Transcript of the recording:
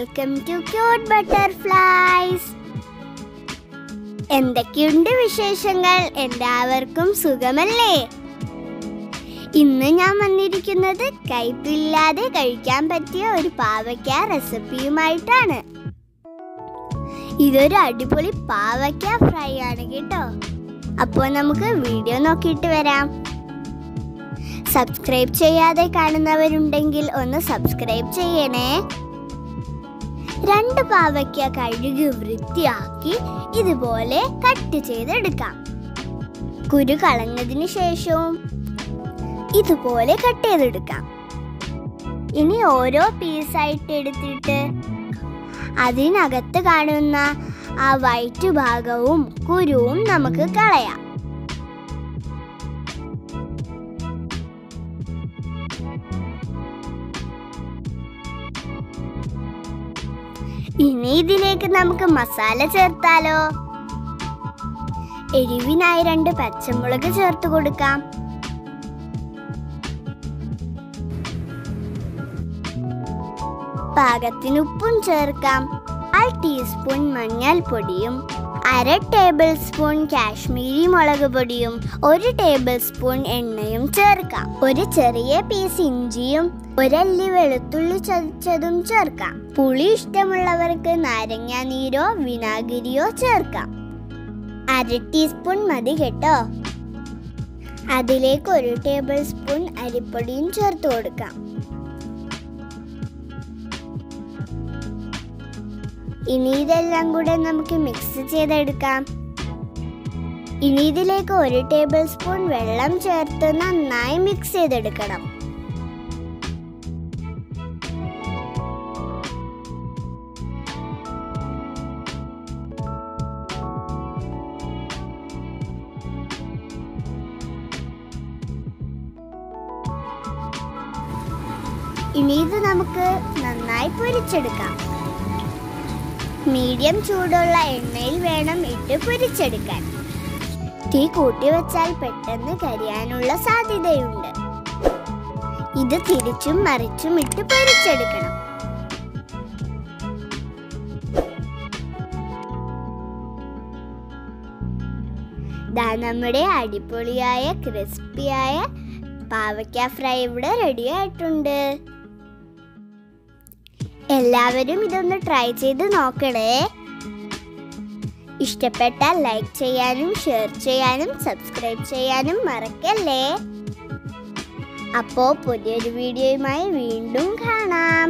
welcome to cute butterflies എന്തൊക്കെയുണ്ട് വിശേഷങ്ങൾ എല്ലാവർക്കും സുഖമല്ലേ ഇന്ന് ഞാൻ വന്നിരിക്കുന്നത് കയ്പില്ലാതെ കഴിക്കാൻ പറ്റിയ ഒരു പാവയ്ക്ക റെസിപ്പിയുമായിട്ടാണ് ഇതൊരു അടിപൊളി പാവയ്ക്ക ഫ്രൈ ആണ് കേട്ടോ അപ്പോൾ നമുക്ക് വീഡിയോ നോക്കിയിട്ട് വരാം സബ്സ്ക്രൈബ് ചെയ്യാതെ കാണുന്നവരുണ്ടെങ്കിൽ ഒന്ന് സബ്സ്ക്രൈബ് ചെയ്യണേ രണ്ട് പാവയ്ക്ക കഴുകി വൃത്തിയാക്കി ഇതുപോലെ കട്ട് ചെയ്തെടുക്കാം കുരു കളഞ്ഞതിന് ശേഷവും ഇതുപോലെ കട്ട് ചെയ്തെടുക്കാം ഇനി ഓരോ പീസായിട്ട് എടുത്തിട്ട് അതിനകത്ത് കാണുന്ന ആ വൈറ്റ് ഭാഗവും കുരുവും നമുക്ക് കളയാം ഇനി ഇതിലേക്ക് നമുക്ക് മസാല ചേർത്താലോ എരിവിനായി രണ്ട് പച്ചമുളക് ചേർത്ത് കൊടുക്കാം പാകത്തിന് ഉപ്പും ചേർക്കാം അര ടീസ്പൂൺ മഞ്ഞൾപ്പൊടിയും അര ടേബിൾ സ്പൂൺ കാശ്മീരി മുളക് പൊടിയും ഒരു ടേബിൾ സ്പൂൺ എണ്ണയും ചേർക്കാം ഒരു ചെറിയ പീസ് ഇഞ്ചിയും ഒരല്ലി വെളുത്തുള്ളി ചതച്ചതും ചേർക്കാം പുളി ഇഷ്ടമുള്ളവർക്ക് നാരങ്ങ നീരോ വിനാഗിരിയോ ചേർക്കാം അര ടീസ്പൂൺ മതി കേട്ടോ അതിലേക്ക് ഒരു ടേബിൾ സ്പൂൺ അരിപ്പൊടിയും ചേർത്ത് കൊടുക്കാം ഇനി ഇതെല്ലാം കൂടെ നമുക്ക് മിക്സ് ചെയ്തെടുക്കാം ഇനി ഇതിലേക്ക് ഒരു ടേബിൾ സ്പൂൺ വെള്ളം ചേർത്ത് നന്നായി മിക്സ് ചെയ്തെടുക്കണം ഇനി ഇത് നമുക്ക് നന്നായി പൊരിച്ചെടുക്കാം മീഡിയം ചൂടുള്ള എണ്ണയിൽ വേണം ഇട്ട് പൊരിച്ചെടുക്കാൻ തീ കൂട്ടി വെച്ചാൽ പെട്ടെന്ന് കരിയാനുള്ള സാധ്യതയുണ്ട് ഇത് തിരിച്ചും മറിച്ചും ഇട്ട് പൊരിച്ചെടുക്കണം ദാ നമ്മുടെ അടിപൊളിയായ ക്രിസ്പിയായ പാവയ്ക്ക ഫ്രൈ ഇവിടെ റെഡി ആയിട്ടുണ്ട് എല്ലാവരും ഇതൊന്ന് ട്രൈ ചെയ്ത് നോക്കണേ ഇഷ്ടപ്പെട്ടാൽ ലൈക്ക് ചെയ്യാനും ഷെയർ ചെയ്യാനും സബ്സ്ക്രൈബ് ചെയ്യാനും മറക്കല്ലേ അപ്പോൾ പുതിയൊരു വീഡിയോയുമായി വീണ്ടും കാണാം